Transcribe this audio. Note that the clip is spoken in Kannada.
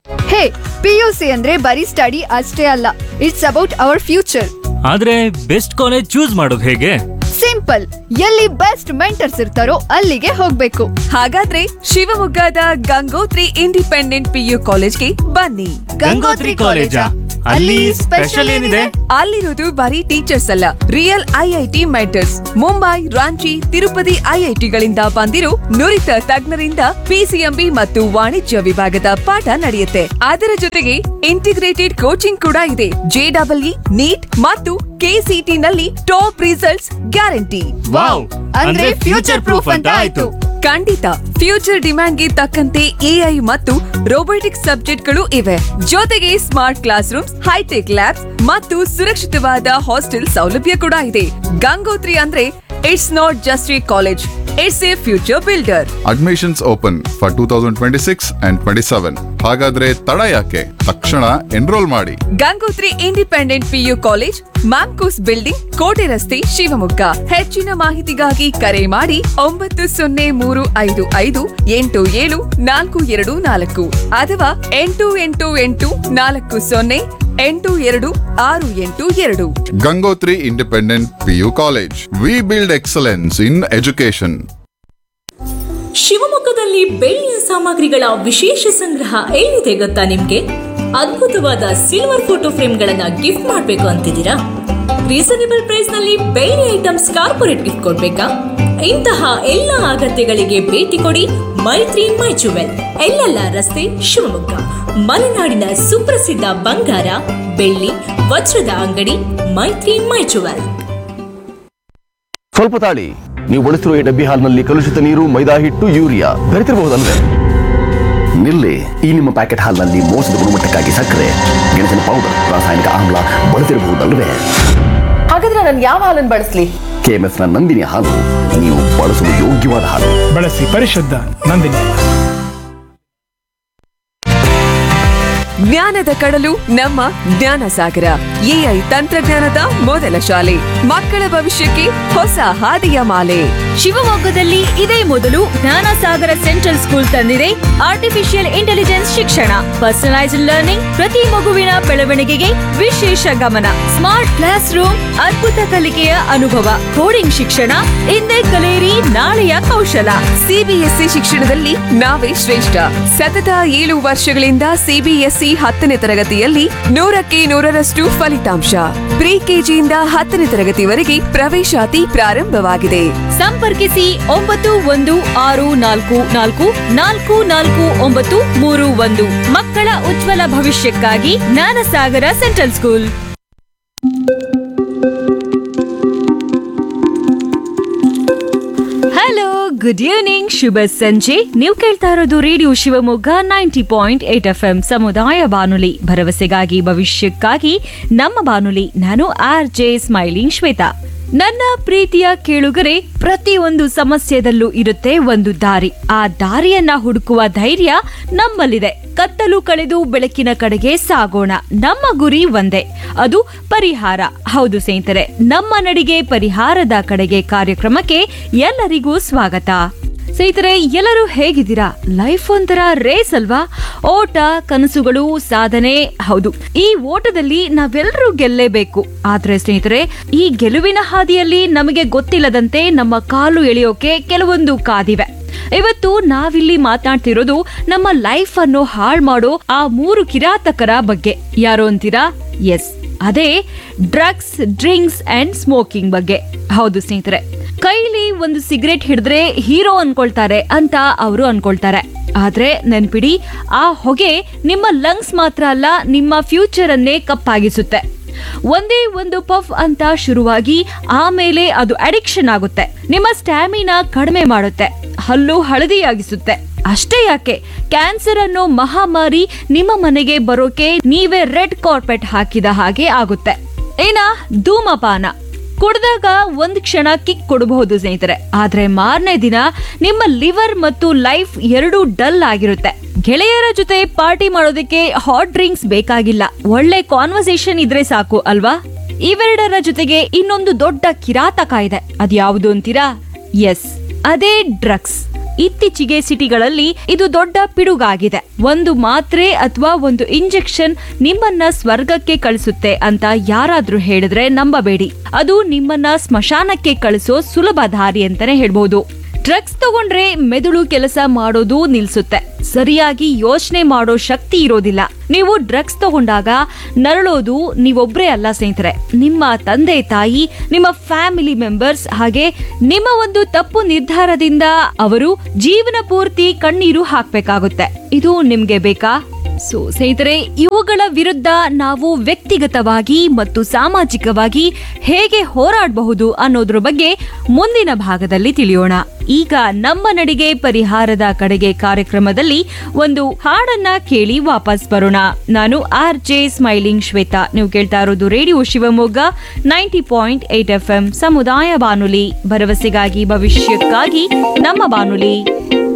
ಹೇ ಪಿಯುಸಿ ಅಂದ್ರೆ ಬರೀ ಸ್ಟಡಿ ಅಷ್ಟೇ ಅಲ್ಲ ಇಟ್ಸ್ ಅಬೌಟ್ ಅವರ್ ಫ್ಯೂಚರ್ ಆದ್ರೆ ಬೆಸ್ಟ್ ಕಾಲೇಜ್ ಚೂಸ್ ಮಾಡೋದು ಹೇಗೆ ಸಿಂಪಲ್ ಎಲ್ಲಿ ಬೆಸ್ಟ್ ಮೆಂಟರ್ಸ್ ಇರ್ತಾರೋ ಅಲ್ಲಿಗೆ ಹೋಗ್ಬೇಕು ಹಾಗಾದ್ರೆ ಶಿವಮೊಗ್ಗದ ಗಂಗೋತ್ರಿ ಇಂಡಿಪೆಂಡೆಂಟ್ ಪಿಯು ಕಾಲೇಜ್ಗೆ ಬನ್ನಿ ಗಂಗೋತ್ರಿ ಕಾಲೇಜಾ? ಅಲ್ಲಿ ಸ್ಪೆಷಲ್ ಏನಿದೆ? ಅಲ್ಲಿರೋದು ಬರೀ ಟೀಚರ್ಸ್ ಅಲ್ಲ real IIT mentors Mumbai Ranchi Tirupati ಐಐಟಿಗಳಿಂದ ಬಂದಿರೋ ನುರಿತ ತಜ್ಞರಿಂದ ಪಿಸಿಎಂಬಿ ಮತ್ತು ವಾಣಿಜ್ಯ ವಿಭಾಗದ ಪಾಠ ನಡೆಯುತ್ತೆ ಅದರ ಜೊತೆಗೆ ಇಂಟಿಗ್ರೇಟೆಡ್ ಕೋಚಿಂಗ್ ಕೂಡ ಇದೆ ಜೆಡಬ್ಲ್ಇ ನೀಟ್ ಮತ್ತು ಕೆಸಿಟಿ ನಲ್ಲಿ ಟಾಪ್ ರಿಸಲ್ಟ್ಸ್ ಗ್ಯಾರಂಟಿ ವಾವ್ ಅಂದ್ರೆ ಫ್ಯೂಚರ್ ಪ್ರೂಫ್ ಅಂತ ಆಯ್ತು ಖಂಡಿತ ಫ್ಯೂಚರ್ ಡಿಮ್ಯಾಂಡ್ಗೆ ತಕ್ಕಂತೆ ಎಐ ಮತ್ತು ರೋಬೋಟಿಕ್ಸ್ ಸಬ್ಜೆಕ್ಟ್ಗಳು ಇವೆ ಜೊತೆಗೆ smart class rooms hitech labs ಮತ್ತು ಸುರಕ್ಷಿತವಾದ ಹಾಸ್ಟೆಲ್ ಸೌಲಭ್ಯ ಕೂಡ ಇದೆ ಗಂಗೋತ್ರಿ ಅಂದ್ರೆ it's not just a college it's a future builder admissions open for two thousand twenty six and twenty seven ಹಾಗಾದ್ರೆ ತಡ ಯಾಕೆ ತಕ್ಷಣ ಎನ್ರೋಲ್ ಮಾಡಿ Gangotri independent PU college Mamcos building ಕೋಟೆ ರಸ್ತೆ ಶಿವಮೊಗ್ಗ ಹೆಚ್ಚಿನ ಮಾಹಿತಿಗಾಗಿ ಕರೆ ಮಾಡಿ ಒಂಬತ್ತು ಸೊನ್ನೆ ಮೂರು ಐದು ಐದು ಎಂಟು ಏಳು ನಾಲ್ಕು ಎರಡು ನಾಲ್ಕು ಅಥವಾ ಎಂಟು ಎಂಟು ಎಂಟು ನಾಲ್ಕು ಸೊನ್ನೆ ಎಂಟು ಎರಡು ಆರು ಎಂಟು ಎರಡು Gangotri independent PU college we build excellence in education ಶಿವಮೊಗ್ಗದಲ್ಲಿ ಬೆಳ್ಳಿಯ ಸಾಮಗ್ರಿಗಳ ವಿಶೇಷ ಸಂಗ್ರಹ ಎಲ್ಲಿದೆ ಗೊತ್ತಾ ನಿಮ್ಗೆ ಅದ್ಭುತವಾದ ಸಿಲ್ವರ್ ಫೋಟೋ ಫ್ರೇಮ್ಗಳನ್ನ ಗಿಫ್ಟ್ ಮಾಡಬೇಕು ಅಂತಿದ್ದೀರಾ ರೀಸನೇಬಲ್ ಪ್ರೈಸ್ ನಲ್ಲಿ ಬೆಳ್ಳಿ ಐಟಮ್ಸ್ ಕಾರ್ಪೊರೇಟ್ ಗಿಫ್ಟ್ ಕೊಡ್ಬೇಕಾ ಇಂತಹ ಎಲ್ಲ ಅಗತ್ಯಗಳಿಗೆ ಭೇಟಿ ಕೊಡಿ ಮೈತ್ರಿ ಮೈ ಜುವೆಲ್ ಎಲ್ಲೆಲ್ಲ ರಸ್ತೆ ಶಿವಮೊಗ್ಗ ಮಲೆನಾಡಿನ ಸುಪ್ರಸಿದ್ಧ ಬಂಗಾರ ಬೆಳ್ಳಿ ವಜ್ರದ ಅಂಗಡಿ ಮೈತ್ರಿ ಮೈ ಜುವೆಲ್ ಸ್ವಲ್ಪ ತಾಳಿ ನೀವು ಬಳಸಿರುವ ಈ ಡಬ್ಬಿ ಹಾಲ್ನಲ್ಲಿ ಕಲುಷಿತ ನೀರು ಮೈದಾ ಹಿಟ್ಟು ಯೂರಿಯಾ ಬೆರೆತಿರಬಹುದಲ್ವೇ ನಿಲ್ಲಿ ಈ ನಿಮ್ಮ ಪ್ಯಾಕೆಟ್ ಹಾಲ್ನಲ್ಲಿ ಮೋಸದ ಗುಣಮಟ್ಟಕ್ಕಾಗಿ ಸಕ್ಕರೆ ಗೆಣಸಿನ ಪೌಡರ್ ರಾಸಾಯನಿಕ ಆಮ್ಲ ಬಳಸಿರಬಹುದಲ್ವೇ ಹಾಗಾದ್ರೆ ನಾನು ಯಾವ ಹಾಲನ್ನು ಬಳಸ್ಲಿ ಕೆಎಂಎಫ್ ನ ನಂದಿನಿ ಹಾಲು ನೀವು ಬಳಸುವ ಯೋಗ್ಯವಾದ ಹಾಲು ಬಳಸಿ ಪರಿಶುದ್ಧ ನಂದಿನಿ ಜ್ಞಾನದ ಕಡಲು ನಮ್ಮ ಜ್ಞಾನ ಸಾಗರ ಎಐ ತಂತ್ರಜ್ಞಾನದ ಮೊದಲ ಶಾಲೆ ಮಕ್ಕಳ ಭವಿಷ್ಯಕ್ಕೆ ಹೊಸ ಹಾದಿಯ ಮಾಲೆ ಶಿವಮೊಗ್ಗದಲ್ಲಿ ಇದೇ ಮೊದಲು ಜ್ಞಾನಸಾಗರ ಸೆಂಟ್ರಲ್ ಸ್ಕೂಲ್ ತಂದಿದೆ ಆರ್ಟಿಫಿಷಿಯಲ್ ಇಂಟೆಲಿಜೆನ್ಸ್ ಶಿಕ್ಷಣ ಪರ್ಸನಲೈಸ್ಡ್ ಲರ್ನಿಂಗ್ ಪ್ರತಿ ಮಗುವಿನ ಬೆಳವಣಿಗೆಗೆ ವಿಶೇಷ ಗಮನ ಸ್ಮಾರ್ಟ್ ಕ್ಲಾಸ್ ರೂಮ್ ಅದ್ಭುತ ಕಲಿಕೆಯ ಅನುಭವ ಕೋಡಿಂಗ್ ಶಿಕ್ಷಣ ಹಿಂದೆ ಕಲಿಯಿರಿ ನಾಳೆಯ ಕೌಶಲ ಸಿಬಿಎಸ್ಇ ಶಿಕ್ಷಣದಲ್ಲಿ ನಾವೇ ಶ್ರೇಷ್ಠ ಸತತ ಏಳು ವರ್ಷಗಳಿಂದ ಸಿಬಿಎಸ್ಇ ಹತ್ತನೇ ತರಗತಿಯಲ್ಲಿ ನೂರಕ್ಕೆ ನೂರರಷ್ಟು ಫಲಿತಾಂಶ ಪ್ರಿ ಕೆಜಿಯಿಂದ ಹತ್ತನೇ ತರಗತಿವರೆಗೆ ಪ್ರವೇಶಾತಿ ಪ್ರಾರಂಭವಾಗಿದೆ ಸಂಪರ್ಕಿಸಿ ಒಂಬತ್ತು ಒಂದು ಆರು ನಾಲ್ಕು ನಾಲ್ಕು ನಾಲ್ಕು ನಾಲ್ಕು ಒಂಬತ್ತು ಮೂರು ಒಂದು ಮಕ್ಕಳ ಉಜ್ವಲ ಭವಿಷ್ಯಕ್ಕಾಗಿ Jnanasagara central school hello good evening ಶುಭ ಸಂಜೆ ನೀವು ಕೇಳ್ತಾ ಇರೋದು radio Shivamogga ninety point eight F M ಸಮುದಾಯ ಬಾನುಲಿ ಭರವಸೆಗಾಗಿ ಭವಿಷ್ಯಕ್ಕಾಗಿ ನಮ್ಮ ಬಾನುಲಿ ನಾನು ಆರ್ ಜೆ ಸ್ಮೈಲಿಂಗ್ ಶ್ವೇತಾ ನನ್ನ ಪ್ರೀತಿಯ ಕೇಳುಗರೆ ಪ್ರತಿಯೊಂದು ಸಮಸ್ಯೆದಲ್ಲೂ ಇರುತ್ತೆ ಒಂದು ದಾರಿ ಆ ದಾರಿಯನ್ನ ಹುಡುಕುವ ಧೈರ್ಯ ನಮ್ಮಲ್ಲಿದೆ ಕತ್ತಲು ಕಳೆದು ಬೆಳಕಿನ ಕಡೆಗೆ ಸಾಗೋಣ ನಮ್ಮ ಗುರಿ ಒಂದೇ ಅದು ಪರಿಹಾರ ಹೌದು ಸ್ನೇಹಿತರೆ ನಮ್ಮ ನಡಿಗೆ ಪರಿಹಾರದ ಕಡೆಗೆ ಕಾರ್ಯಕ್ರಮಕ್ಕೆ ಎಲ್ಲರಿಗೂ ಸ್ವಾಗತ ಸ್ನೇಹಿತರೆ ಎಲ್ಲರೂ ಹೇಗಿದ್ದೀರಾ ಲೈಫ್ ಒಂಥರ ರೇಸ್ ಅಲ್ವಾ ಓಟ ಕನಸುಗಳು ಸಾಧನೆ ಹೌದು ಈ ಓಟದಲ್ಲಿ ನಾವೆಲ್ಲರೂ ಗೆಲ್ಲೇಬೇಕು ಆದ್ರೆ ಸ್ನೇಹಿತರೆ ಈ ಗೆಲುವಿನ ಹಾದಿಯಲ್ಲಿ ನಮಗೆ ಗೊತ್ತಿಲ್ಲದಂತೆ ನಮ್ಮ ಕಾಲು ಎಳೆಯೋಕೆ ಕೆಲವೊಂದು ಕಾದಿವೆ ಇವತ್ತು ನಾವಿಲ್ಲಿ ಮಾತನಾಡ್ತಿರೋದು ನಮ್ಮ ಲೈಫ್ ಅನ್ನು ಹಾಳು ಮಾಡೋ ಆ ಮೂರು ಕಿರಾತಕರ ಬಗ್ಗೆ ಯಾರು ಅಂತೀರಾ ಎಸ್ ಅದೇ ಡ್ರಗ್ಸ್ ಡ್ರಿಂಕ್ಸ್ ಅಂಡ್ ಸ್ಮೋಕಿಂಗ್ ಬಗ್ಗೆ ಹೌದು ಸ್ನೇಹಿತರೆ ಕೈಲಿ ಒಂದು ಸಿಗರೆಟ್ ಹಿಡಿದ್ರೆ ಹೀರೋ ಅನ್ಕೊಳ್ತಾರೆ ಅಂತ ಅವರು ಅನ್ಕೊಳ್ತಾರೆ ಆದ್ರೆ ನೆನ್ಪಿಡಿ ಆ ಹೊಗೆ ನಿಮ್ಮ ಲಂಗ್ಸ್ ಮಾತ್ರ ಅಲ್ಲ ನಿಮ್ಮ ಫ್ಯೂಚರ್ ಅನ್ನೇ ಕಪ್ಪಾಗಿಸುತ್ತೆ ಒಂದೇ ಒಂದು ಪಫ್ ಅಂತ ಶುರುವಾಗಿ ಆಮೇಲೆ ಅದು ಅಡಿಕ್ಷನ್ ಆಗುತ್ತೆ ನಿಮ್ಮ ಸ್ಟ್ಯಾಮಿನಾ ಕಡಿಮೆ ಮಾಡುತ್ತೆ ಹಲ್ಲು ಹಳದಿಯಾಗಿಸುತ್ತೆ ಅಷ್ಟೇ ಯಾಕೆ ಕ್ಯಾನ್ಸರ್ ಅನ್ನೋ ಮಹಾಮಾರಿ ನಿಮ್ಮ ಮನೆಗೆ ಬರೋಕೆ ನೀವೇ ರೆಡ್ ಕಾರ್ಪೆಟ್ ಹಾಕಿದ ಹಾಗೆ ಆಗುತ್ತೆ ಏನ ಧೂಮಪಾನ ಕುಡ್ದಾಗ ಒಂದ್ ಕ್ಷಣ ಕಿಕ್ ಕೊಡಬಹುದು ಸ್ನೇಹಿತರೆ ಆದ್ರೆ ಮಾರನೇ ದಿನ ನಿಮ್ಮ ಲಿವರ್ ಮತ್ತು ಲೈಫ್ ಎರಡೂ ಡಲ್ ಆಗಿರುತ್ತೆ ಗೆಳೆಯರ ಜೊತೆ ಪಾರ್ಟಿ ಮಾಡೋದಕ್ಕೆ ಹಾಟ್ ಡ್ರಿಂಕ್ಸ್ ಬೇಕಾಗಿಲ್ಲ ಒಳ್ಳೆ ಕಾನ್ವರ್ಸೇಷನ್ ಇದ್ರೆ ಸಾಕು ಅಲ್ವಾ ಇವೆರಡರ ಜೊತೆಗೆ ಇನ್ನೊಂದು ದೊಡ್ಡ ಕಿರಾತಕ ಇದೆ ಅದ್ಯಾವುದು ಅಂತೀರಾ ಎಸ್ ಅದೇ ಡ್ರಗ್ಸ್ ಇತ್ತೀಚೆಗೆ ಸಿಟಿಗಳಲ್ಲಿ ಇದು ದೊಡ್ಡ ಪಿಡುಗಾಗಿದೆ ಒಂದು ಮಾತ್ರೆ ಅಥವಾ ಒಂದು ಇಂಜೆಕ್ಷನ್ ನಿಮ್ಮನ್ನ ಸ್ವರ್ಗಕ್ಕೆ ಕಳಿಸುತ್ತೆ ಅಂತ ಯಾರಾದ್ರೂ ಹೇಳಿದ್ರೆ ನಂಬಬೇಡಿ ಅದು ನಿಮ್ಮನ್ನ ಸ್ಮಶಾನಕ್ಕೆ ಕಳಿಸೋ ಸುಲಭ ದಾರಿ ಅಂತಾನೆ ಹೇಳ್ಬಹುದು ಡ್ರಗ್ಸ್ ತಗೊಂಡ್ರೆ ಮೆದುಳು ಕೆಲಸ ಮಾಡೋದು ನಿಲ್ಸುತ್ತೆ ಸರಿಯಾಗಿ ಯೋಚನೆ ಮಾಡೋ ಶಕ್ತಿ ಇರೋದಿಲ್ಲ ನೀವು ಡ್ರಗ್ಸ್ ತಗೊಂಡಾಗ ನರಳೋದು ನೀವೊಬ್ರೇ ಅಲ್ಲ ಸ್ನೇಹಿತರೆ ನಿಮ್ಮ ತಂದೆ ತಾಯಿ ನಿಮ್ಮ ಫ್ಯಾಮಿಲಿ ಮೆಂಬರ್ಸ್ ಹಾಗೆ ನಿಮ್ಮ ಒಂದು ತಪ್ಪು ನಿರ್ಧಾರದಿಂದ ಅವರು ಜೀವನ ಪೂರ್ತಿ ಕಣ್ಣೀರು ಹಾಕ್ಬೇಕಾಗುತ್ತೆ ಇದು ನಿಮ್ಗೆ ಬೇಕಾ ಸೊ ಸ್ನೇಹಿತರೆ ಇವುಗಳ ವಿರುದ್ಧ ನಾವು ವ್ಯಕ್ತಿಗತವಾಗಿ ಮತ್ತು ಸಾಮಾಜಿಕವಾಗಿ ಹೇಗೆ ಹೋರಾಡಬಹುದು ಅನ್ನೋದ್ರ ಬಗ್ಗೆ ಮುಂದಿನ ಭಾಗದಲ್ಲಿ ತಿಳಿಯೋಣ ಈಗ ನಮ್ಮ ನಡಿಗೆ ಪರಿಹಾರದ ಕಡೆಗೆ ಕಾರ್ಯಕ್ರಮದಲ್ಲಿ ಒಂದು ಹಾಡನ್ನ ಕೇಳಿ ವಾಪಸ್ ಬರೋಣ ನಾನು ಆರ್ ಜೆ ಸ್ಮೈಲಿಂಗ್ ಶ್ವೇತಾ ನೀವು ಕೇಳ್ತಾ ಇರೋದು radio Shivamogga ninety point eight F M ಸಮುದಾಯ ಬಾನುಲಿ ಭರವಸೆಗಾಗಿ ಭವಿಷ್ಯಕ್ಕಾಗಿ ನಮ್ಮ ಬಾನುಲಿ